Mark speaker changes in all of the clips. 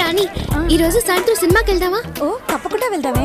Speaker 1: రాణి ఈ రోజు సాయంత్రం సినిమాకి వెళ్దామా
Speaker 2: ఓ తప్పకుండా వెళ్దామే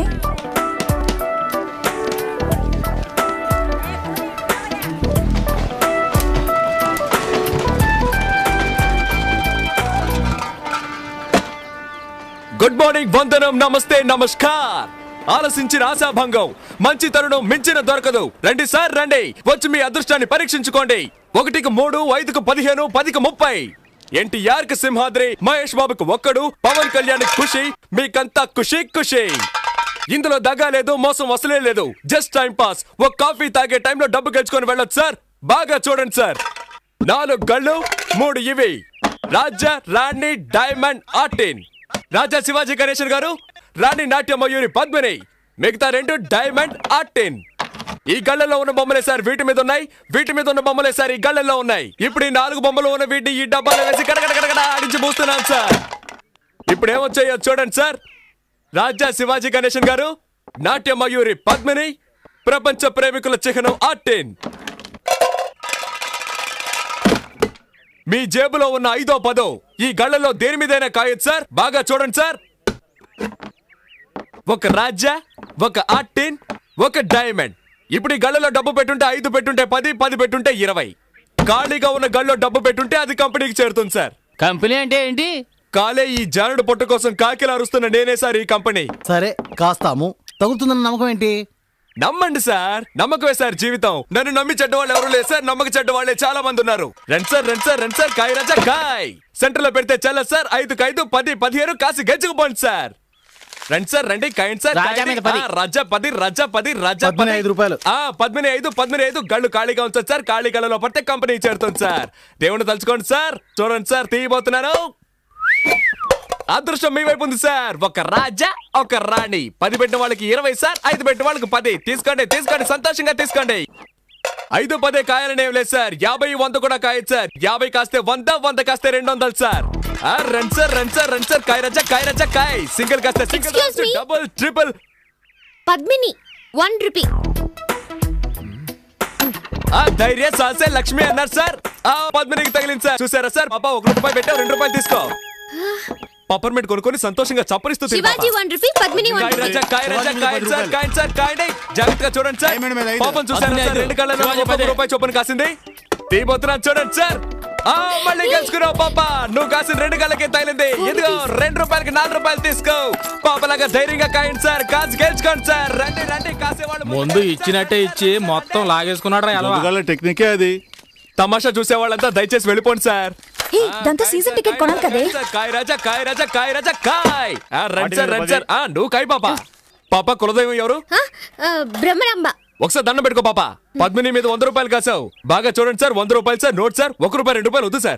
Speaker 3: గుడ్ మార్నింగ్ వందనం నమస్తే నమస్కార్ ఆలసించిన ఆశాభంగం మంచి తరుణం మించిన దొరకదు రండి సార్ రండి వచ్చి మీ అదృష్టాన్ని పరీక్షించుకోండి ఒకటికి మూడు ఐదుకు పదిహేను పదికి ముప్పై ఎన్టీఆర్ కి సింహాద్రి మహేష్ బాబుకు ఒక్కడు పవన్ కళ్యాణ్ ఖుషి మీకంతా ఖుషి ఖుషి ఇందులో దగా లేదు మోసం వసలే లేదు జస్ట్ టైం పాస్ ఒక కాఫీ తాగే టైంలో డబ్బు గెలుచుకొని వెళ్ళొచ్చు సార్ బాగా చూడండి సార్ నాలుగు గళ్ళు మూడు ఇవి రాజా రాణి డైమండ్ ఆర్టిన్ రాజా శివాజీ గణేశన్ గారు రాణి నాట్య మయూరి పద్మిని మిగతా రెండు డైమండ్ ఆర్టిన్ ఈ గళ్ళలో ఉన్న బొమ్మలే సార్ వీటి మీద ఉన్నాయి వీటి మీద ఉన్న బొమ్మలే సార్ ఈ గళ్ళల్లో ఉన్నాయి ఇప్పుడు ఈ నాలుగు బొమ్మలు ఉన్న వీటిని ఈ డబ్బాలో వేసి కడగడ ఆడించి పూస్తున్నాను సార్ ఇప్పుడు ఏమొచ్చాయో చూడండి సార్ రాజా శివాజీ గణేశన్ గారు నాట్య మయూరి పద్మిని ప్రపంచ ప్రేమికుల చిహ్నం ఆర్టిన్ మీ జేబులో ఉన్న ఐదో పదో ఈ గళ్ళలో దేని మీదైనా కాయొచ్చు సార్ బాగా చూడండి సార్ ఒక రాజా ఒక ఆర్టిన్ ఒక డైమండ్ ఇప్పుడు ఈ గళ్ళలో డబ్బు పెట్టుంటే ఐదు పెట్టుంటే పది పది పెట్టుంటే ఇరవై ఖాళీగా ఉన్న గళ్ళలో డబ్బు పెట్టుంటే అది కంపెనీకి చేరుతుంది సార్
Speaker 4: కంపెనీ అంటే ఏంటి
Speaker 3: కాలే ఈ జానుడు పొట్టు కోసం కాకిలా అరుస్తున్న నేనే సార్ ఈ కంపెనీ
Speaker 5: సరే కాస్తాము తగులుతుందన్న నమ్మకం ఏంటి
Speaker 3: నమ్మండి సార్ నమ్మకమే సార్ జీవితం నన్ను నమ్మి చెడ్డవాళ్ళు ఎవరు లేదు సార్ నమ్మక చెడ్డవాళ్ళే చాలా మంది ఉన్నారు రండి సార్ రండి సార్ రండి సార్ కాయ రాజా కాయ్ సెంటర్ లో పెడితే చల్ల సార్ ఐదు ఐదు పది పదిహేను కాసి గెచ్చుకుపోండి సార్ రండి సార్ రండి కాయండి సార్
Speaker 4: రాజా
Speaker 3: కాయండి.
Speaker 4: మీద పది.
Speaker 3: ఆ, రాజా పది రాజా పది రాజా
Speaker 5: పద్మిని
Speaker 3: పది.
Speaker 5: ఐదు రూపాయలు.
Speaker 3: ఆ పద్మిని ఐదు పద్మిని ఐదు గళ్ళు ఖాళీగా ఉంచదు సార్ ఖాళీ గళ్ళలో పడితే కంపెనీ చేరుతుంది సార్ దేవుని తలుచుకోండి సార్ చూడండి సార్ తీయబోతున్నాను అదృష్టం మీ వైపు ఉంది సార్ ఒక రాజా ఒక రాణి పది పెట్టిన వాళ్ళకి ఇరవై సార్ ఐదు పెట్టిన వాళ్ళకి పది తీసుకోండి తీసుకోండి సంతోషంగా తీసుకోండి ఐదు పదే కాయాలని ఏం లేదు సార్ యాభై వంద కూడా కాయదు సార్ యాభై కాస్తే వంద వంద కాస్తే రెండు వందలు సార్ ఆ, రండి సార్ రండి సార్ రండి సార్ కాయ రజా కాయ రజా కాయ్ సింగిల్ కాస్తే single
Speaker 1: Excuse me?
Speaker 3: Double triple
Speaker 1: Padmini one rupee
Speaker 3: ఆ ధైర్య సాసే లక్ష్మి అన్నారు సార్ ఆ పద్మినికి తగిలింది సార్ చూసారా సార్ పాప ఒక రూపాయి పెట్టావు రెండు రూపాయలు తీసుకో పప్పర్మెంట్ కొనుక్కొని సంతోషంగా చప్పరిస్తూ తిను పాప.
Speaker 1: Shivaji one rupee Padmini one
Speaker 3: కాయ
Speaker 1: రూపీ
Speaker 3: రాజా, కాయ రాజా, కాయ సార్, కాయ సార్, కాయండి. జాగ్రత్తగా చూడండి సార్
Speaker 5: డైమండ్ మీద ఐదు.
Speaker 3: పాపం చూసారా
Speaker 4: పద్మిని
Speaker 3: సార్
Speaker 4: ఐదు.
Speaker 3: రెండు కళ్ళలో
Speaker 4: శివాజీ
Speaker 3: ఒక్కొక్క
Speaker 4: పది.
Speaker 3: రూపాయి చొప్పున కాసింది తీయబోతున్నాను చూడండి సార్ ఆ మళ్ళీ గెలుచుకున్నావు పాప నువ్వు కాసిన రెండు కళ్ళకి తగిలింది ఇదిగో రెండు రూపాయలకి నాలుగు రూపాయలు తీసుకో పాపలాగా ధైర్యంగా కాయండి సార్ కాసి గెలుచుకోండి సార్ రండి రండి కాసేవాళ్ళు
Speaker 4: ముందు ఇచ్చినట్టే ఇచ్చి మొత్తం లాగేసుకున్నాడు రా
Speaker 6: ముందుగాల టెక్నికే అది
Speaker 3: తమాషా చూసే వాళ్ళంతా దయచేసి వెళ్ళిపోండి సార్
Speaker 2: హే దాంతో సీజన్ టికెట్ కొనాలి కదే
Speaker 3: కాయ్ రాజా కాయ్ రాజా కాయ్ రాజా కాయ్ ఆ, రండి సార్ రండి సార్ ఆ, నువ్వు కాయ్ పాప పాప కులదైవం ఎవరు
Speaker 1: ఆ, ఆ, బ్రహ్మరాంబ
Speaker 3: ఒకసారి దండం పెట్టుకో పాప పద్మిని మీద వంద రూపాయలు కాసావు బాగా చూడండి సార్ వంద రూపాయలు సార్ నోట్ సార్ ఒక రూపాయి రెండు రూపాయలు వద్దు సార్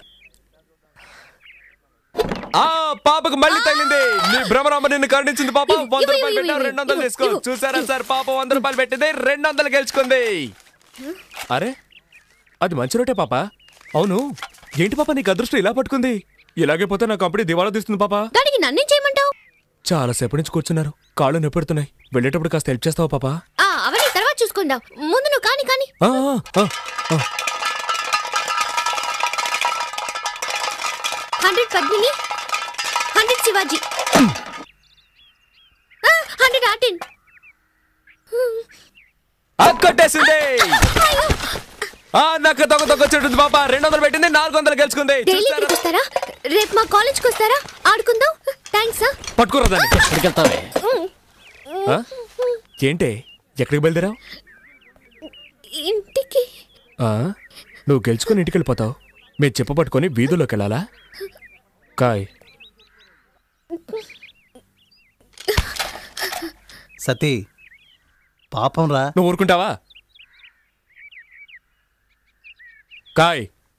Speaker 3: ఆ పాపకు మళ్ళీ తగిలింది నీ భ్రమరామ నిన్ను కరుణించింది పాప
Speaker 1: ఇవ్వు,
Speaker 3: వంద
Speaker 1: ఇవ్వు,
Speaker 3: రూపాయలు
Speaker 1: ఇవ్వు,
Speaker 3: పెట్టావు రెండు వందలు
Speaker 1: ఇవ్వు,
Speaker 3: తీసుకో
Speaker 1: ఇవ్వు,
Speaker 3: చూసారా
Speaker 1: ఇవ్వు.
Speaker 3: సార్ పాప వంద రూపాయలు పెట్టింది రెండు వందలు గెలుచుకుంది అరే అది మంచి రోటే పాప అవును ఏంటి పాప నీకు అదృష్టం ఇలా పట్టుకుంది ఇలాగే పోతే నా కంపెనీ దివాలా తీస్తుంది పాప
Speaker 1: దానికి నన్నేం చేయమంటావు
Speaker 3: చాలా సేపటి నుంచి కూర్చున్నారు కాళ్ళు నొప్పెడుతున్నాయి వెళ్ళేటప్పుడు కాస్త హెల్ప్ చేస్తావా పాప
Speaker 1: ఆ అవన్నీ తర్వాత చూసుకుందాం ముందు నువ్వు కాని కాని
Speaker 3: ఆ, ఆ, ఆ.
Speaker 1: Hundred Padmini hundred Shivaji hundred ఆర్టిన్
Speaker 3: ఆ, కొట్టేసింది ఆ నక్క తొక్క తొక్క చుట్టుంది పాప రెండు వందలు పెట్టింది నాలుగు వందలు గెలుచుకుంది
Speaker 1: డైలీ
Speaker 3: చూసారా?
Speaker 1: ఇక్కడికి వస్తారా రేపు మా కాలేజ్కి వస్తారా ఆడుకుందాం థ్యాంక్స్
Speaker 3: పట్టుకోరా దాన్ని
Speaker 4: ఎక్కడికి వెళ్తావే
Speaker 3: ఆ? ఏంటే ఎక్కడికి బయలుదేరావు
Speaker 1: ఇంటికి
Speaker 3: ఆ? నువ్వు గెలుచుకుని ఇంటికి వెళ్ళిపోతావు మీరు చెప్ప పట్టుకొని వీధుల్లోకి వెళ్ళాలా కాయ్
Speaker 5: సతీ పాపం రా
Speaker 3: నువ్వు ఊరుకుంటావా కాయ్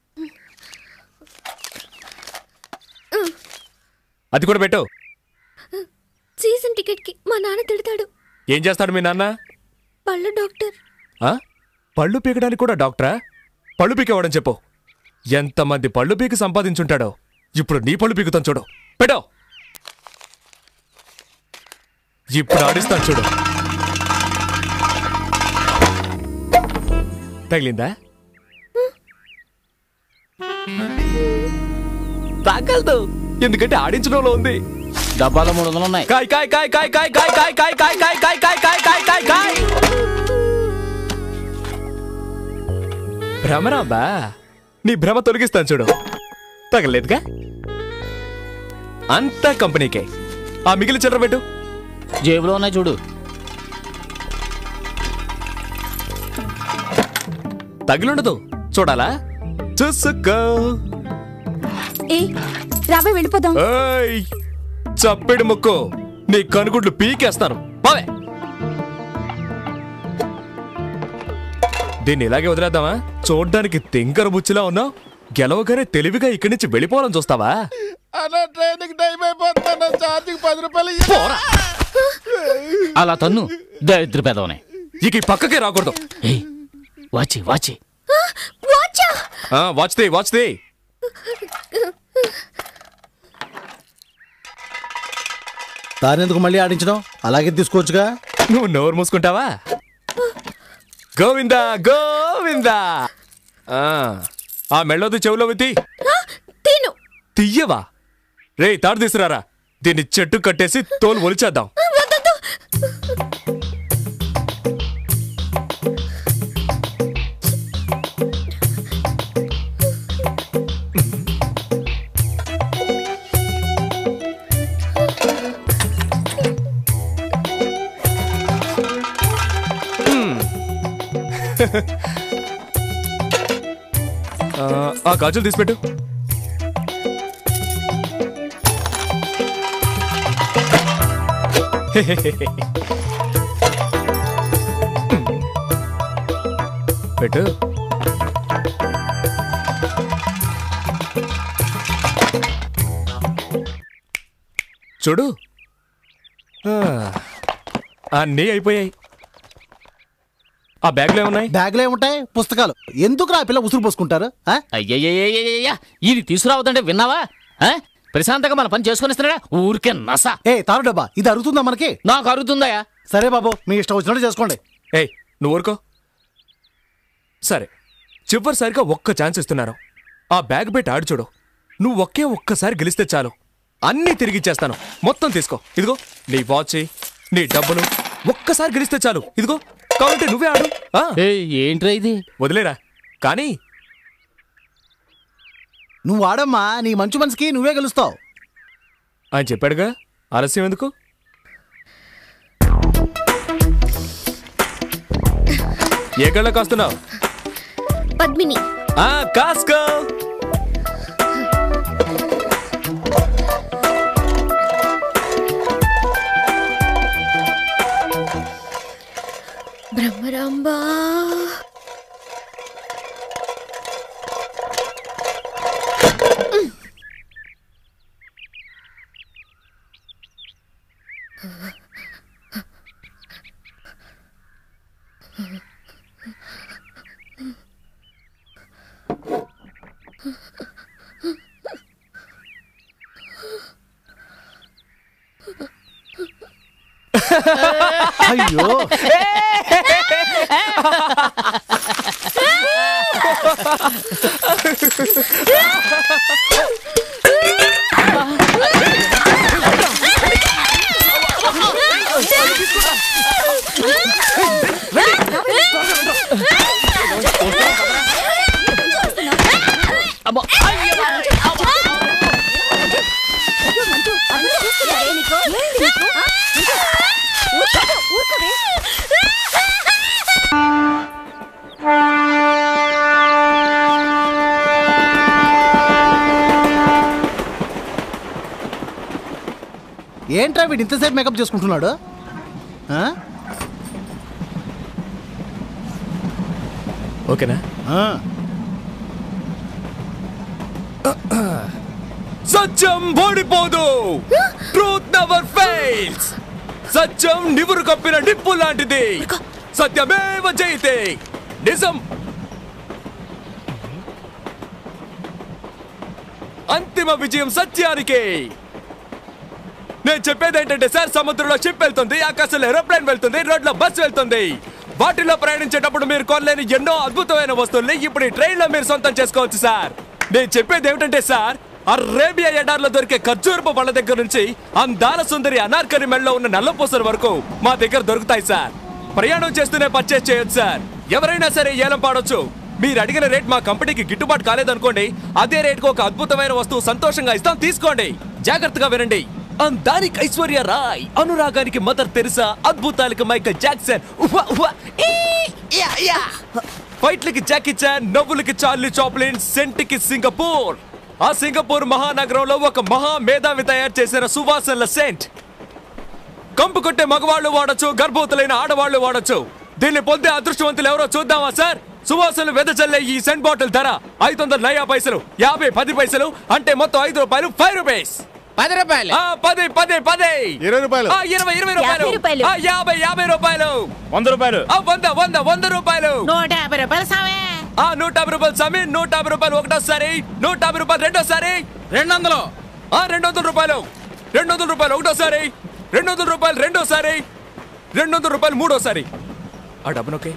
Speaker 3: అది కూడా పెట్టు
Speaker 1: సీజన్ టికెట్ కి మా నాన్న తిడతాడు
Speaker 3: ఏం చేస్తాడు మీ నాన్న
Speaker 1: పళ్ళు డాక్టర్
Speaker 3: ఆ? పళ్ళు పీకడానికి కూడా డాక్టరా పళ్ళు పీకేవాడని చెప్పు ఎంతమంది పళ్ళు పీకి సంపాదించుంటాడో ఇప్పుడు నీ పళ్ళు పీకుతాను చూడు పెట్టో ఇప్పుడు ఆడిస్తాను చూడు తగిలిందా తగలదు ఎందుకంటే ఆడించడంలో ఉంది
Speaker 4: డబ్బాలో మూడు వందలు ఉన్నాయి
Speaker 3: కాయ్ కాయ్ కాయ్ కాయ్ కాయ్ కాయ్ కాయ్ కాయ్ కాయ్ కాయ్ కాయ్ కాయ్ కాయ్ కాయ్ కాయ్ కాయ్ భ్రమరాంబా నీ భ్రమ తొలగిస్తాను చూడు తగలేదుగా అంతా కంపెనీకే ఆ మిగిలిన చిల్లర పెట్టు
Speaker 4: జేబులో ఉన్నాయి చూడు
Speaker 3: తగిలుండదు చూడాలా చూసుకో
Speaker 2: ఏ రావే వెళ్ళిపోదాం
Speaker 3: ఏయ్ చప్పెడు ముక్కు నీ కనుగుడ్లు పీకేస్తాను పోవే దీన్ని ఇలాగే వదిలేద్దామా చూడ్డానికి తింకర బుచ్చిలా ఉన్నావు గెలవగానే తెలివిగా ఇక్కడి నుంచి వెళ్ళిపోవాలని చూస్తావా
Speaker 6: అన్న ట్రైన్కి టైం అయిపోతున్నా ఛార్జింగ్ పది రూపాయలు ఇయ్యి.
Speaker 3: పోరా
Speaker 4: అలా తన్ను దరిద్ర పెదవనే
Speaker 3: ఇక ఈ పక్కకే రాకూడదు
Speaker 4: ఏయ్ వాచి వాచి
Speaker 1: వాచా
Speaker 3: ఆ, వాచ్ దే వాచ్ దే
Speaker 5: దానెందుకు మళ్ళీ ఆడించడం అలాగే తీసుకోవచ్చుగా
Speaker 3: నువ్వు నోరు మూసుకుంటావా గోవిందా గోవిందా ఆ, ఆ మెళ్ళొద్దు చెవులో విత్తి
Speaker 1: తిను
Speaker 3: తీయవా రే తాడు తీసుకురారా దీన్ని చెట్టు కట్టేసి తోలు ఒలిచేద్దాం
Speaker 1: వద్దొద్దు
Speaker 3: ఆ, ఆ గాజులు తీసిపెట్టు పెట్టు చూడు ఆ, అన్నీ అయిపోయాయి ఆ బ్యాగ్లో ఏమున్నాయి
Speaker 5: బ్యాగ్లో ఏముంటాయి పుస్తకాలు ఎందుకు రా పిల్ల ఉసురు పోసుకుంటారు ఆ?
Speaker 4: అయ్యయ్యయ్యయ్యయ్య ఇది తీసుకురావద్దంటే విన్నావా ఆ? ప్రశాంతంగా మన పని చేసుకొనిస్తున్నాడా ఊరికే నస
Speaker 5: ఏ తారు డబ్బా ఇది అరుగుతుందా మనకి
Speaker 4: నాకు అరుగుతుందయా
Speaker 5: సరే బాబు మీ ఇష్టం వచ్చినట్టు చేసుకోండి
Speaker 3: ఏయ్ నువ్వు ఊరుకో సరే చివరిసారిగా ఒక్క ఛాన్స్ ఇస్తున్నాను ఆ బ్యాగ్ పెట్టి ఆడు చూడు నువ్వు ఒకే ఒక్కసారి గెలిస్తే చాలు అన్నీ తిరిగిచ్చేస్తాను మొత్తం తీసుకో ఇదిగో నీ వాచ్ నీ డబ్బులు ఒక్కసారి గెలిస్తే చాలు ఇదిగో కావాలంటే నువ్వే ఆడు ఆ,
Speaker 4: ఏయ్ ఏంట్రా ఇది
Speaker 3: వదిలేరా కానీ
Speaker 5: నువ్వు ఆడమ్మా నీ మంచు మనసుకి నువ్వే గెలుస్తావు
Speaker 3: ఆయన చెప్పాడుగా ఆలస్యం ఎందుకు ఏ కళ్ళ కాస్తున్నావు
Speaker 1: పద్మిని
Speaker 3: ఆ కాస్కో
Speaker 1: బ్రహ్మరాంబా
Speaker 5: అయ్యో
Speaker 4: అమ్మో
Speaker 5: ఏంట్రా వీడు ఇంతసేపు మేకప్ చేసుకుంటున్నాడు ఆ?
Speaker 3: ఓకేనా
Speaker 5: ఆ.
Speaker 3: సత్యం ఓడిపోదు ట్రూత్ నెవర్ ఫెయిల్స్ సత్యం నివురు కప్పిన నిప్పు లాంటిది సత్యమేవ జయితే నిజం అంతిమ విజయం సత్యానికి నేను చెప్పేది ఏంటంటే సార్ సముద్రంలో షిప్ వెళ్తుంది ఆకాశంలో ఏరోప్లేన్ వెళ్తుంది రోడ్లో బస్ వెళ్తుంది వాటిలో ప్రయాణించేటప్పుడు మీరు కొనలేని ఎన్నో అద్భుతమైన వస్తువుల్ని ఇప్పుడు ఈ ట్రైన్ లో మీరు సొంతం చేసుకోవచ్చు సార్ నేను చెప్పేది ఏమిటంటే సార్ అరేబియా ఎడార్లో దొరికే ఖర్జూరపు పళ్ళ దగ్గర నుంచి అందాల సుందరి అనార్కని మెడలో ఉన్న నల్లపూసల వరకు మా దగ్గర దొరుకుతాయి సార్ ప్రయాణం చేస్తూనే పర్చేస్ చేయొచ్చు సార్ ఎవరైనా సరే ఏలం పాడొచ్చు మీరు అడిగిన రేట్ మా కంపెనీకి గిట్టుబాటు కాలేదనుకోండి అదే రేట్కి ఒక అద్భుతమైన వస్తువు సంతోషంగా ఇస్తాం తీసుకోండి జాగ్రత్తగా వినండి అందానికి ఐశ్వర్య రాయ్ అనురాగానికి మదర్ తెరిసా అద్భుతాలకి మైకల్ జాక్సన్ ఉవ్వ, ఉవ్వ, ఈ, యా, యా. ఫైట్లకి జాకీ చాన్ నవ్వులకి చార్లీ చాప్లిన్ సెంట్కి సింగపూర్ ఆ సింగపూర్ మహానగరంలో ఒక మహా మేధావి తయారు చేసిన సువాసనల సెంట్ కంపు కొట్టే మగవాళ్ళు వాడచ్చు గర్భవతులైన ఆడవాళ్ళు వాడచ్చు దీన్ని పొందే అదృష్టవంతులు ఎవరో చూద్దామా సార్ సువాసనలు వెదజల్లే ఈ సెంట్ బాటిల్ ధర ఐదు వందల నయా పైసలు యాభై పది పైసలు అంటే మొత్తం ఐదు రూపాయలు ఫైవ్ రూపీస్
Speaker 6: పది రూపాయలు
Speaker 3: ఆ పది పది పది
Speaker 6: ఇరవై రూపాయలు
Speaker 3: ఆ ఇరవై ఇరవై
Speaker 2: యాభై
Speaker 3: రూపాయలు
Speaker 2: రూపాయలు.
Speaker 3: ఆ యాభై యాభై రూపాయలు
Speaker 7: వంద రూపాయలు
Speaker 3: ఆ వంద వంద వంద రూపాయలు
Speaker 2: నూట యాభై రూపాయలు సామే
Speaker 3: ఆ నూట యాభై రూపాయలు సమీ నూట యాభై రూపాయలు ఒకటోసారి నూట యాభై రూపాయలు రెండోసారి
Speaker 6: రెండు వందలు
Speaker 3: ఆ రెండు వందల రూపాయలు రెండు వందల రూపాయలు ఒకటోసారి రెండు వందల రూపాయలు రెండోసారి రెండు వందల రూపాయలు మూడోసారి ఆ డబ్బునొకే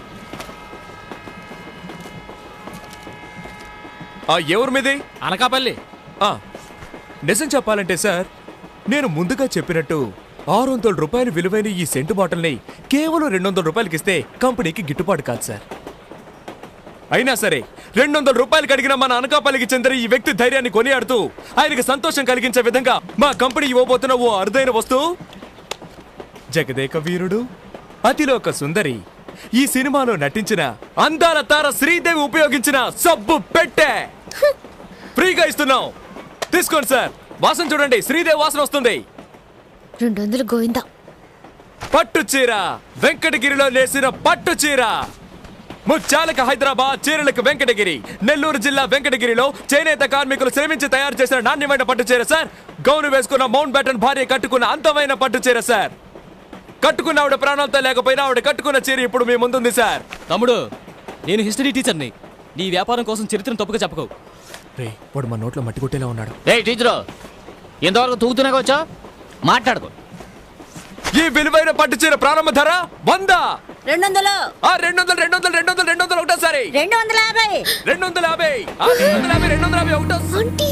Speaker 3: ఆ ఎవరి మీది
Speaker 7: అనకాపల్లి
Speaker 3: ఆ, నిజం చెప్పాలంటే సార్ నేను ముందుగా చెప్పినట్టు ఆరు వందల రూపాయలు విలువైన ఈ సెంటు బాటిల్ని కేవలం రెండు వందల రూపాయలకి ఇస్తే కంపెనీకి గిట్టుబాటు కాదు సార్ అయినా సరే రెండు వందల రూపాయలకి అడిగిన మన అనకాపల్లికి చెందిన ఈ వ్యక్తి ధైర్యాన్ని కొనియాడుతూ ఆయనకి సంతోషం కలిగించే విధంగా మా కంపెనీ ఇవ్వబోతున్న ఓ అరుదైన వస్తువు జగదేక వీరుడు అతిలోక సుందరి ఈ సినిమాలో నటించిన అందాల తార శ్రీదేవి ఉపయోగించిన సబ్బు పెట్టే ఫ్రీగా ఇస్తున్నాం తీసుకోండి సార్ వాసన చూడండి శ్రీదేవి వాసన వస్తుంది
Speaker 1: రెండు వందలు గోవిందా
Speaker 3: పట్టు చీర వెంకటగిరిలో నేసిన పట్టు చీర ముత్యాలకు హైదరాబాద్ చీరలకు వెంకటగిరి నెల్లూరు జిల్లా వెంకటగిరిలో చేనేత కార్మికులు శ్రమించి తయారు చేసిన నాణ్యమైన పట్టు చీర సార్ గౌను వేసుకున్న మౌంట్ బ్యాటన్ భార్య కట్టుకున్న అంతమైన పట్టు చీర సార్ కట్టుకున్న ఆవిడ ప్రాణాలతో లేకపోయినా ఆవిడ కట్టుకున్న చీర ఇప్పుడు మీ ముందుంది సార్
Speaker 7: తమ్ముడు నేను హిస్టరీ టీచర్ని నీ వ్యాపారం కోసం చరిత్రను తప్పుగా చెప్పకు
Speaker 3: రే వాడు మా నోట్లో మట్టి కొట్టేలా ఉన్నాడు
Speaker 4: రే టీచరు ఇంతవరకు తూగుతూనే వచ్చా మాట్లాడుకో
Speaker 3: ఈ విలువైన పట్టు చీర ప్రారంభ ధర వంద
Speaker 2: రెండు వందలు
Speaker 3: ఆ రెండు వందలు రెండు వందలు రెండు వందలు రెండు వందలు ఒకటోసారి
Speaker 2: రెండు వందల యాభై
Speaker 3: రెండు వందల యాభై ఆ రెండు వందల యాభై రెండు వందల యాభై ఒకటో
Speaker 1: ఆంటీ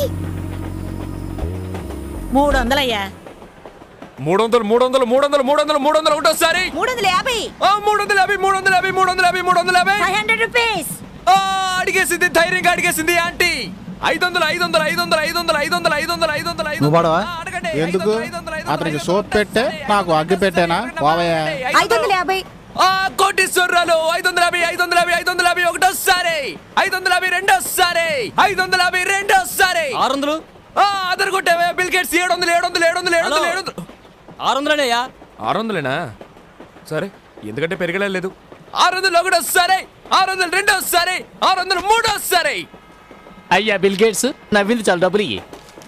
Speaker 2: మూడు వందలయ్యా
Speaker 3: మూడు వందలు మూడు వందలు మూడు వందలు మూడు వందలు మూడు వందలు ఒకటోసారి
Speaker 2: మూడు వందల యాభై
Speaker 3: ఆ మూడు వందల యాభై మూడు వందల యాభై మూడు వందల యాభై మూడు వందల యాభై
Speaker 2: ఫైవ్ హండ్రెడ్ రూపీస్
Speaker 3: ఆ, అడిగేసింది ధైర్యంగా అడిగేసింది ఆంటీ ఐదు వందలు ఐదు వందలు ఐదు వందలు ఐదు వందలు ఐదు వందలు ఐదు వందలు ఐదు వందలు ఐదు
Speaker 5: నువ్వు పాడవా?
Speaker 3: ఆ, అడగండి.
Speaker 6: ఎందుకు?
Speaker 3: ఐదు వందలు, ఐదు వందలు,
Speaker 6: అతనికి
Speaker 3: ఐదు
Speaker 6: సోప్
Speaker 3: వందలు,
Speaker 6: పెట్టే,
Speaker 3: ఐదు వందలు,
Speaker 6: నాకు అగ్గి పెట్టేనా?
Speaker 3: ఐదు వందలు,
Speaker 6: పోవయ్యా.
Speaker 2: ఐదు వందల యాభై
Speaker 3: ఆ కోటీశ్వరరాలు ఐదు వందల యాభై ఐదు వందల యాభై ఐదు వందల యాభై ఒకటోసారి ఐదు వందల యాభై రెండోసారి ఐదు వందల యాభై రెండోసారి
Speaker 7: ఆరు వందలు
Speaker 3: ఆ, అదర్ కొట్టావే బిల్ గేట్స్ ఏడు వందలు ఏడు వందలు ఏడు వందలు ఏడు వందలు ఏడు వందలు
Speaker 7: ఆరు వందలేనయ్యా
Speaker 3: ఆరు వందలేనా సరే ఎందుకంటే పెరగలేదు ఆరు వందలు ఒకటోసారి ఆరు వందలు రెండోసారి ఆరు వందలు మూడోసారి
Speaker 4: అయ్యా బిల్ గేట్స్ నవ్వింది చాలా డబ్బులు ఇయ్యి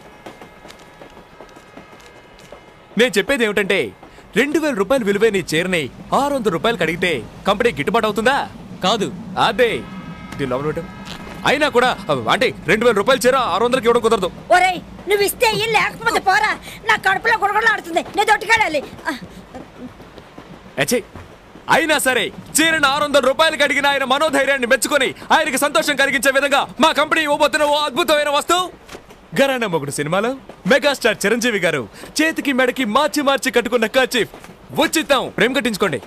Speaker 3: నేను చెప్పేది ఏమిటంటే రెండు వేల రూపాయలు విలువైన ఈ చీరని ఆరు వందల రూపాయలకి అడిగితే కంపెనీ గిట్టుబాటు అవుతుందా
Speaker 7: కాదు
Speaker 3: అదే దీని లోపల పెట్టు. అయినా కూడా అంటే రెండు వేల రూపాయల చీర ఆరు వందలకి ఇవ్వడం కుదరదు
Speaker 2: ఒరేయ్ నువ్వు ఇస్తే ఇయ్యి లేకపోతే పోరా నా కడుపులో గుడగడలాడుతుంది నేను దొట్టుకెళ్ళాలి
Speaker 3: అచ్చే అయినా సరే చీరను ఆరు వందల రూపాయలకి అడిగిన ఆయన మనోధైర్యాన్ని మెచ్చుకొని ఆయనకి సంతోషం కలిగించే విధంగా మా కంపెనీ ఇవ్వబోతున్న ఓ అద్భుతమైన వస్తువు గరానా మొగుడు సినిమాలో మెగాస్టార్ చిరంజీవి గారు చేతికి మెడకి మార్చి మార్చి కట్టుకున్న కర్చీఫ్ ఉచితం ప్రేమ కట్టించుకోండి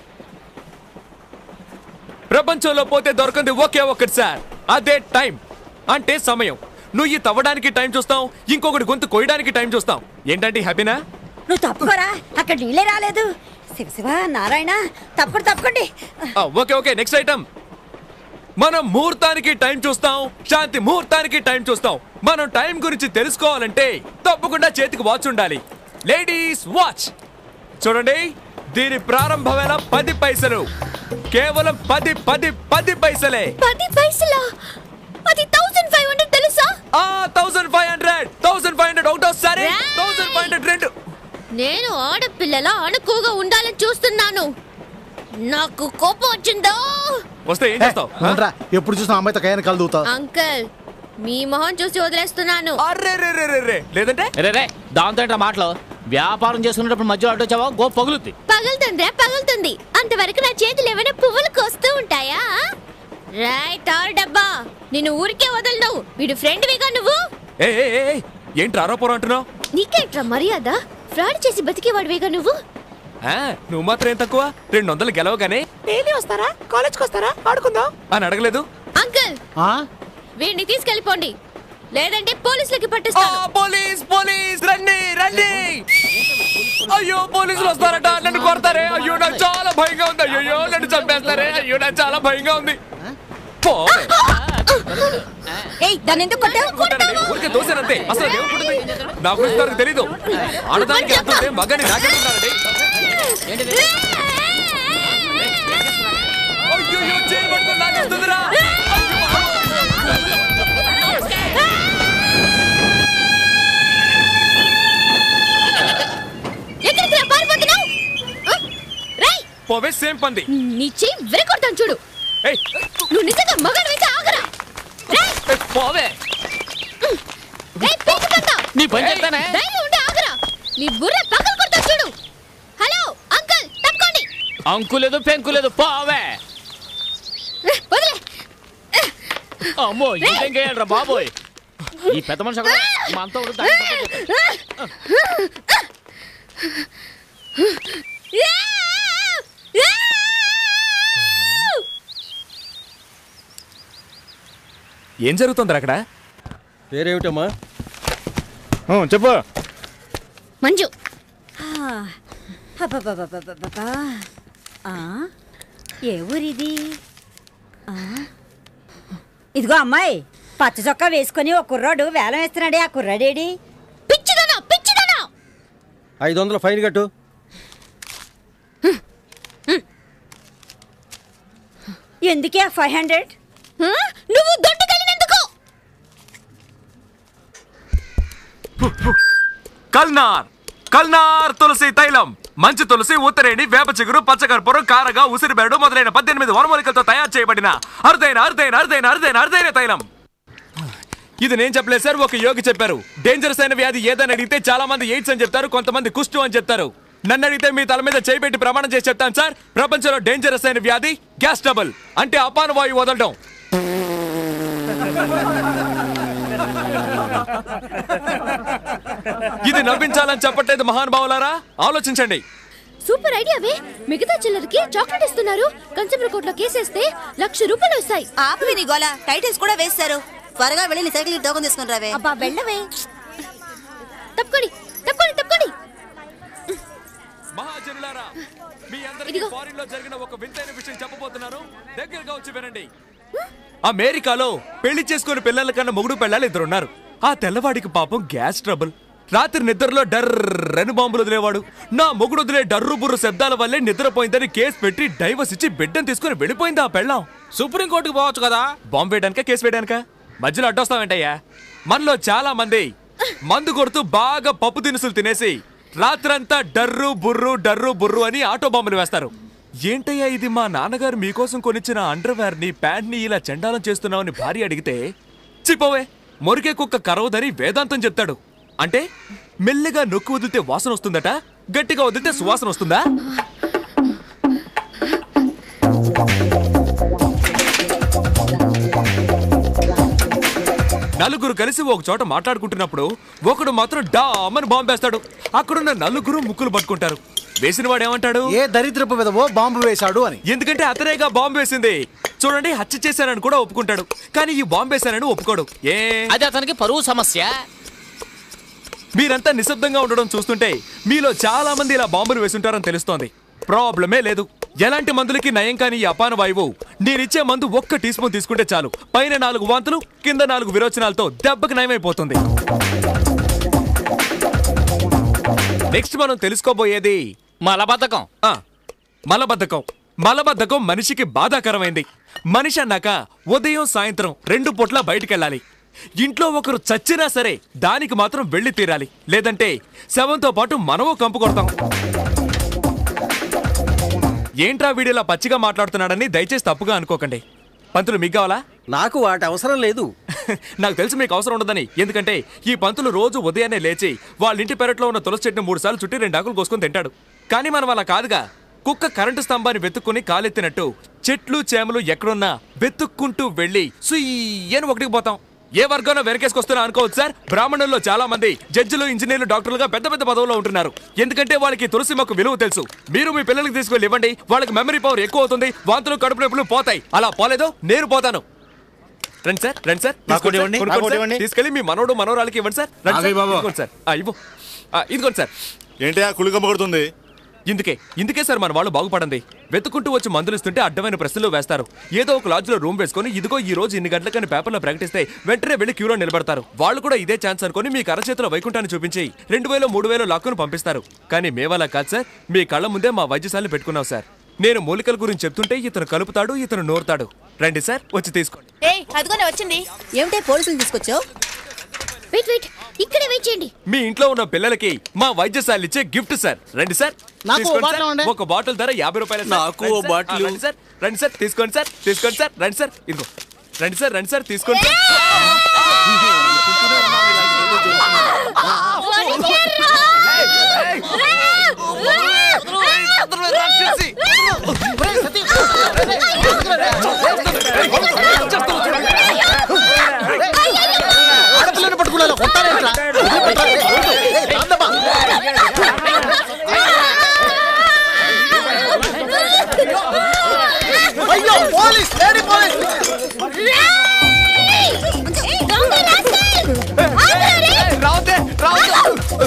Speaker 3: ప్రపంచంలో పోతే దొరకంది ఒకే ఒక్కటి సార్ అదే టైం అంటే సమయం నువ్వు ఈ తవ్వడానికి టైం చూస్తాం ఇంకొకటి గొంతు కొయ్యడానికి టైం చూస్తాం ఏంటంటే హ్యాపీనా
Speaker 2: నువ్వు తప్పుకోరా అక్కడ నీళ్ళే రాలేదు శివ శివ నారాయణ తప్పకుండా తప్పకండి
Speaker 3: ఆ, ఓకే ఓకే నెక్స్ట్ ఐటమ్ మనం ముహూర్తానికి టైం చూస్తాం శాంతి ముహూర్తానికి టైం చూస్తాం మనం టైం గురించి తెలుసుకోవాలంటే తప్పకుండా చేతికి వాచ్ ఉండాలి లేడీస్ వాచ్ చూడండి దీని ప్రారంభ వేళ పది పైసలు కేవలం పది పది పది పైసలే
Speaker 1: పది పైసలా అది థౌసండ్ ఫైవ్ హండ్రెడ్ తెలుసా
Speaker 3: ఆ thousand five hundred thousand five hundred ఒకటోసారి
Speaker 1: Right.
Speaker 3: థౌసండ్ ఫైవ్ హండ్రెడ్ రెండు
Speaker 1: నేను ఆడపిల్లలా అణుకుగా ఉండాలని చూస్తున్నాను నాకు కోపం వచ్చిందో
Speaker 3: వస్తే ఏం చేస్తావు ఆ?
Speaker 5: అవునరా ఎప్పుడు చూసిన అమ్మాయితో కయ్యాన్ని కలుదుతావు
Speaker 1: అంకుల్ మీ మొహం చూసి వదిలేస్తున్నాను
Speaker 3: అర్రే రే రే రే రే లేదంటే
Speaker 4: రే రే దాంతో ఏంట్రా మాటలు వ్యాపారం చేసుకునేటప్పుడు మధ్యలో అడ్డు వచ్చావా గో పగులుద్ది
Speaker 1: పగులుతుందిరా పగులుతుంది అంతవరకు నా చేతులు ఏమైనా పువ్వులు కోస్తూ ఉంటాయా రైట్ ఆరు డబ్బా నిన్ను ఊరికే వదలను వీడు ఫ్రెండ్ విగా నువ్వు
Speaker 3: ఏ ఏ, ఏ, ఏ, ఏంటి ఆరోపణం అంటున్నావు
Speaker 1: నీకేంట్రా మర్యాద ఫ్రాడ్ చేసి బతికేవాడివేగా నువ్వు
Speaker 3: ఆ, నువ్వు మాత్రం ఏం తక్కువ రెండు వందలు గెలవగానే డైలీ వస్తారా కాలేజ్కి వస్తారా ఆడుకుందాం అని అడగలేదు
Speaker 1: అంకుల్
Speaker 5: ఆ?
Speaker 1: వీడిని తీసుకెళ్ళిపోండి లేదంటే పోలీసులకి
Speaker 3: ఆ,
Speaker 1: పట్టిస్తాను
Speaker 3: పోలీస్ పోలీస్ రండి రండి అయ్యో పోలీసులు వస్తారట నన్ను కొడతారే అయ్యో నాకు చాలా భయంగా ఉంది అయ్యో నన్ను చంపేస్తారే అయ్యో నాకు చాలా భయంగా ఉంది పోవే.
Speaker 2: ఏయ్ దాన్ని ఎందుకు కొట్టావు
Speaker 3: కొట్టానండి, ఊరికే దోశానంతే అసలు దేవుడు పుట్టింది. నా గురించి నాకు తెలీదు ఆడదానికి ఎంత ఉంటే మగని నాకేంటున్నారండి అయ్యో చేయబడుతుంది నాకేస్తుందిరా
Speaker 1: ఎక్కడికి రా పారిపోతున్నావు ఆ? రేయ్
Speaker 3: పోవే సేమ్ పంది
Speaker 1: నీ చెయ్యి విరగొడతాను చూడు
Speaker 3: ఏయ్,
Speaker 1: నువ్వు నిజంగా మగాడివైతే ఆగరా రేయ్
Speaker 3: ఏయ్, పోవే
Speaker 1: రేయ్ పెంకు పందా
Speaker 4: నీ పని చెప్తానే
Speaker 1: ధైర్యం ఉంటే ఆగరా నీ బుర్ర పక్కన కొడతాను చూడు హలో అంకుల్ తప్పుకోండి
Speaker 4: అంకులేదు పెంకులేదు పావే
Speaker 1: రే, వదిలే
Speaker 4: అమ్మో ఇంకేంకేయాలరా బాబోయ్ ఈ పెద్ద మనిషి ఒకడు మా అంతా ఒకడు దాన్ని support చేస్తాడు.
Speaker 3: ఏం జరుగుతుంది అక్కడ
Speaker 6: పేరేమిటమ్మా
Speaker 7: చెప్పు
Speaker 1: మంజు
Speaker 2: ఆ, అబ్బబ్బబ్బబ్బబ్బబ్బా. ఆ, ఏ ఊరిది ఆ, ఇదిగో అమ్మాయి పచ్చ చొక్కా వేసుకొని ఒక కుర్రాడు వేలం వేస్తున్నాడే ఆ కుర్రాడేడి
Speaker 1: పిచ్చిదనా పిచ్చిదనా
Speaker 6: ఐదు వందలు ఫైన్ కట్టు
Speaker 2: ఎందుకే ఫైవ్ హండ్రెడ్
Speaker 1: ఆ? నువ్వు దొడ్డుకెళ్ళినందుకు
Speaker 3: కల్నార్ కల్నార్ తులసి తైలం మంచి తులసి ఉత్తరేణి వేప చిగురు పచ్చకర్పూరం కారగా ఉసిరిబెరడు మొదలైన పద్దెనిమిది వనమూలికలతో తయారు చేయబడిన అరుదైన అరుదైన అరుదైన అరుదైన అరుదైన తైలం ఇది నేను చెప్పలేదు సార్ ఒక యోగి చెప్పారు డేంజరస్ అయిన వ్యాధి ఏదని అడిగితే చాలా మంది ఎయిడ్స్ అని చెప్తారు కొంతమంది కుష్టు అని చెప్తారు నన్ను అడిగితే మీ తల మీద చేయి పెట్టి ప్రమాణం చేసి చెప్తాను సార్ ప్రపంచంలో డేంజరస్ అయిన వ్యాధి గ్యాస్ ట్రబుల్ అంటే అపాన వాయువు వదలడం ఇది నవ్వించాలని చెప్పట్లేదు మహానుభావులారా ఆలోచించండి
Speaker 1: సూపర్ ఐడియావే మిగతా చిల్లరకి చాక్లెట్ ఇస్తున్నారు కన్సూమర్ కోర్టులో కేసేస్తే లక్ష రూపాయలు వస్తాయి
Speaker 8: ఆపవి నీ గోల టైటిల్స్ కూడా వేస్తారు త్వరగా వెళ్ళి నీ సైకిల్ దోగం తీసుకుని రావే
Speaker 2: అబ్బా వెళ్ళవే
Speaker 1: తప్పుకోండి తప్పుకోండి తప్పుకోండి
Speaker 3: మహాజనులారా మీ అందరికీ
Speaker 1: ఇదిగో.
Speaker 3: ఫారిన్ లో జరిగిన ఒక వింతైన విషయం చెప్పబోతున్నాను దగ్గరగా వచ్చి వినండి అమెరికాలో పెళ్లి చేసుకుని పిల్లల కన్నా మొగుడు పెళ్ళాలి ఇద్దరు ఉన్నారు ఆ తెల్లవాడికి పాపం గ్యాస్ ట్రబుల్ రాత్రి నిద్రలో డర్రని బాంబులు వదిలేవాడు నా మొగుడు వదిలే డర్రు బుర్రు శబ్దాల వల్లే నిద్రపోయిందని కేసు పెట్టి డైవర్స్ ఇచ్చి బిడ్డను తీసుకుని వెళ్ళిపోయింది ఆ పెళ్ళాం
Speaker 7: సుప్రీంకోర్టుకు పోవచ్చు కదా
Speaker 3: బాంబు వేయడానిక కేసు వేయడానిక మధ్యలో అడ్డొస్తావేంటయ్యా మనలో చాలా మంది మందు కొడుతూ బాగా పప్పు దినుసులు తినేసి రాత్రంతా డర్రు బుర్రు డర్రు బుర్రు అని ఆటో బాంబులు వేస్తారు ఏంటయ్యా ఇది మా నాన్నగారు మీకోసం కొనిచ్చిన అండర్వేర్ ని ప్యాంట్ ని ఇలా చండాలం చేస్తున్నావని భార్య అడిగితే చిపోవే మొరికే కుక్క కరవదని వేదాంతం చెప్తాడు అంటే మెల్లిగా నొక్కి వదిలితే వాసన వస్తుందట గట్టిగా వదిలితే సువాసన వస్తుందా నలుగురు కలిసి ఒక చోట మాట్లాడుకుంటున్నప్పుడు ఒకడు మాత్రం డామని బాంబు వేస్తాడు అక్కడున్న నలుగురు ముక్కులు పట్టుకుంటారు వేసిన వాడు ఏమంటాడు
Speaker 5: ఏ దరిద్రపు విధవో బాంబు వేశాడు అని
Speaker 3: ఎందుకంటే అతనేగా బాంబు వేసింది చూడండి హత్య చేశానని కూడా ఒప్పుకుంటాడు కానీ ఈ బాంబు వేశానని ఒప్పుకోడు ఏ
Speaker 4: అది అతనికి పరువు సమస్య
Speaker 3: మీరంతా నిశ్శబ్దంగా ఉండడం చూస్తుంటే మీలో చాలా మంది ఇలా బాంబులు వేసుంటారని తెలుస్తోంది ప్రాబ్లమే లేదు ఎలాంటి మందులకి నయం కాని ఈ అపాన వాయువు నేనిచ్చే మందు ఒక్క టీ స్పూన్ తీసుకుంటే చాలు పైన నాలుగు వాంతులు కింద నాలుగు విరోచనాలతో దెబ్బకి నయమైపోతుంది నెక్స్ట్ మనం తెలుసుకోబోయేది
Speaker 4: మలబద్ధకం
Speaker 3: ఆ, మలబద్ధకం మలబద్ధకం మనిషికి బాధాకరమైంది మనిషి అన్నాక ఉదయం సాయంత్రం రెండు పూట్ల బయటికెళ్ళాలి ఇంట్లో ఒకరు చచ్చినా సరే దానికి మాత్రం వెళ్ళి తీరాలి లేదంటే శవంతో పాటు మనము కంపు కొడతాం ఏంట్రా వీడిలా పచ్చిగా మాట్లాడుతున్నాడని దయచేసి తప్పుగా అనుకోకండి పంతులు మీకు కావాలా
Speaker 6: నాకు వాటి అవసరం లేదు
Speaker 3: నాకు తెలుసు మీకు అవసరం ఉండదని ఎందుకంటే ఈ పంతులు రోజు ఉదయాన్నే లేచి వాళ్ళ ఇంటి పెరట్లో ఉన్న తులసి చెట్టును మూడు సార్లు చుట్టి రెండు ఆకులు కోసుకొని తింటాడు కానీ మనం అలా కాదుగా కుక్క కరెంటు స్తంభాన్ని వెతుక్కుని కాలెత్తినట్టు చెట్లు చేమలు ఎక్కడున్నా వెతుక్కుంటూ వెళ్ళి సుయ్యని ఒకటికి పోతాం ఏ వర్గంలో వెనకేసుకొస్తున్నా అనుకోవచ్చు సార్ బ్రాహ్మణుల్లో చాలా మంది జడ్జిలు ఇంజనీర్లు డాక్టర్లుగా పెద్ద పెద్ద పదవుల్లో ఉంటున్నారు ఎందుకంటే వాళ్ళకి తులసి మొక్క విలువ తెలుసు మీరు మీ పిల్లలకి తీసుకెళ్ళి ఇవ్వండి వాళ్ళకి మెమరీ పవర్ ఎక్కువ అవుతుంది వాంతులు కడుపు నొప్పులు పోతాయి అలా పోలేదో నేను పోతాను రండి సార్ రండి సార్
Speaker 6: నాకు
Speaker 3: తీసుకోండి
Speaker 6: ఇవ్వండి,
Speaker 3: సార్,
Speaker 6: నాకు
Speaker 3: కొనుక్కోండి
Speaker 6: ఇవ్వండి.
Speaker 3: సార్. తీసుకెళ్ళి మీ మనోడు మనోరాలకి ఇవ్వండి సార్ రండి
Speaker 6: ఆగయ్య
Speaker 3: సార్.
Speaker 6: బాబు.
Speaker 3: ఇదిగోండి సార్ ఆ, ఇవ్వు ఆ, ఇదిగోండి సార్
Speaker 6: ఏంటి ఆ కుళికమ్మ కొడుతుంది
Speaker 3: ఇందుకే ఇందుకే సార్ మన వాళ్ళు బాగుపడండి వెతుకుంటూ వచ్చి మందులు ఇస్తుంటే అడ్డమైన ప్రశ్నలు వేస్తారు ఏదో ఒక లాడ్జ్లో రూమ్ వేసుకొని ఇదిగో ఈ రోజు ఇన్ని గంటలకని పేపర్లో ప్రకటిస్తే వెంటనే వెళ్ళి క్యూలో నిలబడతారు వాళ్ళు కూడా ఇదే ఛాన్స్ అనుకొని మీ అరచేతిలో వైకుంఠాన్ని చూపించి రెండు వేలు మూడు వేలు లాక్కుని పంపిస్తారు కానీ మేవలా కాదు సార్ మీ కళ్ళ ముందే మా వైద్యశాలను పెట్టుకున్నాం సార్ నేను మూలికల గురించి చెప్తుంటే ఇతను కలుపుతాడు ఇతను నోరుతాడు రండి సార్ వచ్చి తీసుకోండి
Speaker 8: ఏయ్ అదిగోనే వచ్చింది ఏమిటే పోలీసులు తీసుకొచ్చావు
Speaker 1: వెయిట్ వెయిట్ ఇక్కడే వెయిట్ చేయండి
Speaker 3: మీ ఇంట్లో ఉన్న పిల్లలకి మా వైద్యశాల ఇచ్చే గిఫ్ట్ సార్ రండి సార్
Speaker 5: నాకు ఓ
Speaker 3: తీసుకోండి
Speaker 5: బాటిల్
Speaker 3: సార్.
Speaker 5: ఇవ్వండి.
Speaker 3: ఒక బాటిల్ ధర యాభై రూపాయలు సార్.
Speaker 6: నాకు
Speaker 3: రండి
Speaker 6: ఓ
Speaker 3: సార్.
Speaker 6: బాటిల్.
Speaker 3: ఆ, రండి సార్ రండి సార్ తీసుకోండి సార్ తీసుకోండి సార్ రండి సార్ ఇదిగో రండి సార్ రండి సార్ తీసుకోండి సార్
Speaker 5: ఆడపిల్లని పట్టుకున్నా కొట్టారేంట్రా? ఏయ్, రాందమ్మా. అయ్యో పోలీస్ లేడీ పోలీస్
Speaker 3: రావద్దే రావద్దు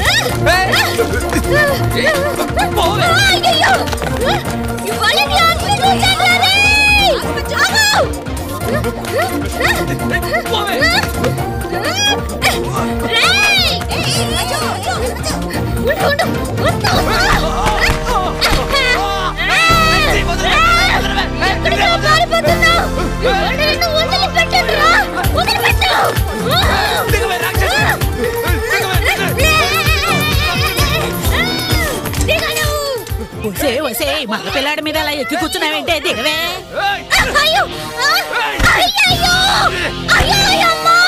Speaker 2: ఒసే ఒసే మగ పిల్లాడి మీద అలా ఎక్కి కూర్చున్నావేంటే దిగవే
Speaker 1: అయ్యో అయ్యో అయ్యో అమ్మా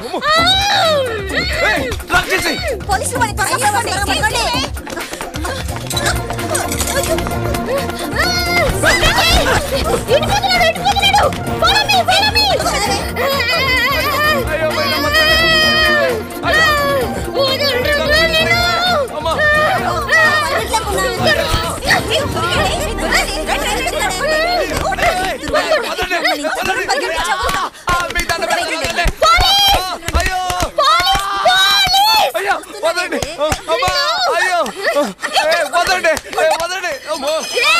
Speaker 3: రాక్షసి
Speaker 8: పోలీసులు మరి త్వరగా పట్టుకోండి, పట్టుకోండి.
Speaker 1: ఇడిపోతున్నాడు ఇడిపోతున్నాడు follow me, follow me. వదలరా నిన్ను.
Speaker 3: అమ్మా ఆ, మీ దండ పెట్టండి. ఆ, అయ్యో అయ్యో వదండి అమ్మా అయ్యో ఏ, వదండి ఏ, వదండి అమ్మో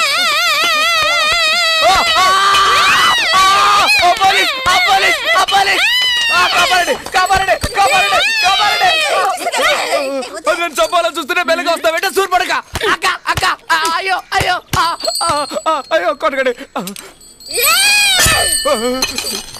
Speaker 3: ఆ పోలీస్ ఆ పోలీస్ ఆ పోలీస్ ఆ, కాపాడండి కాపాడండి కాపాడండి కాపాడండి నన్ను చంపాలని చూస్తూనే బెల్లగా వస్తా వెంట సూర్పడక అక్క అక్క ఆ, అయ్యో అయ్యో ఆ, ఆ, ఆ, అయ్యో కొట్టకండి